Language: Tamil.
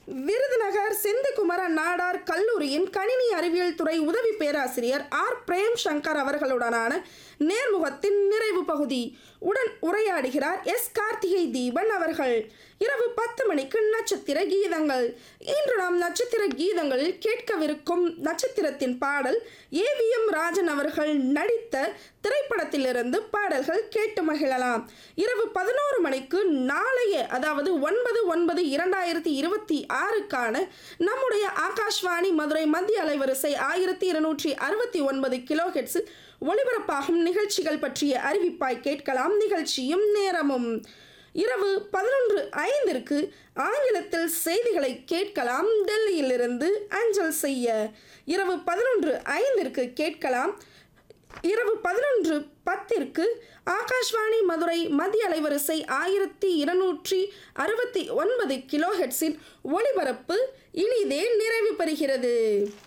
விருதுநகர் செந்திகுமர நாடார் கல்லூரியின் கணினி அறிவியல் துறை உதவி பேராசிரியர் ஆர் பிரேம் சங்கர் அவர்களுடனான நேர்முகத்தின் நிறைவு பகுதி உடன் உரையாடுகிறார் எஸ் கார்த்திகை தீபன் அவர்கள் இரவு பத்து மணிக்கு நட்சத்திர கீதங்கள் இன்று நாம் நட்சத்திர கீதங்களில் கேட்கவிருக்கும் நட்சத்திரத்தின் பாடல் ஏவிஎம் ராஜன் அவர்கள் நடித்த திரைப்படத்திலிருந்து பாடல்கள் கேட்டு மகிழலாம் இரவு பதினோரு மணிக்கு நாளைய அதாவது ஒன்பது ஒன்பது இரண்டாயிரத்தி இருபத்தி ஆறுக்கான நம்முடைய ஆகாஷ்வாணி மதுரை மத்திய அலைவரிசை ஆயிரத்தி இருநூற்றி அறுபத்தி ஒன்பது கிலோ ஹெட்ஸில் ஒளிபரப்பாகும் நிகழ்ச்சிகள் பற்றிய அறிவிப்பாய் கேட்கலாம் நிகழ்ச்சியும் நேரமும் இரவு பதினொன்று ஐந்திற்கு ஆங்கிலத்தில் செய்திகளை கேட்கலாம் டெல்லியிலிருந்து அஞ்சல் செய்ய இரவு பதினொன்று ஐந்திற்கு கேட்கலாம் இரவு பதினொன்று பத்திற்கு ஆகாஷ்வாணி மதுரை மத்திய அலைவரிசை ஆயிரத்தி இருநூற்றி அறுபத்தி ஒன்பது கிலோஹெட்ஸின் ஒளிபரப்பு இனிதே நிறைவு பெறுகிறது